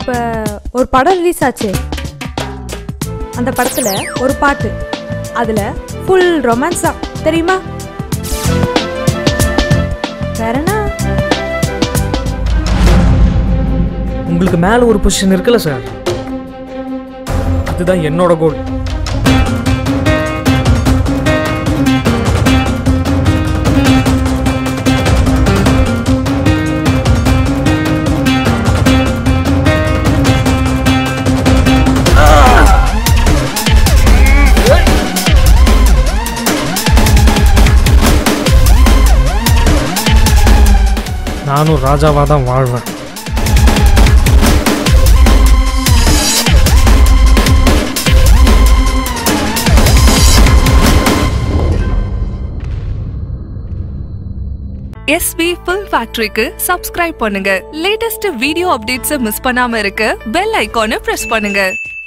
இப்போ ஒரு படம் ரிலீஸ் ஆச்சு அந்த படத்தில் ஒரு பாட்டு அதில் ஃபுல் ரொமான்ஸ் தான் தெரியுமா வேற என்ன உங்களுக்கு மேலே ஒரு பொசிஷன் இருக்குல்ல சார் அதுதான் என்னோட கோல் நானும் ராஜாவாக தான் வாழ்வேன் எஸ்பி ஃபில்ம் ஃபேக்டரிக்கு சப்ஸ்கிரைப் பண்ணுங்க லேட்டஸ்ட் வீடியோ அப்டேட்ஸை மிஸ் பண்ணாம இருக்க பெல் ஐகானை பிரஸ் பண்ணுங்க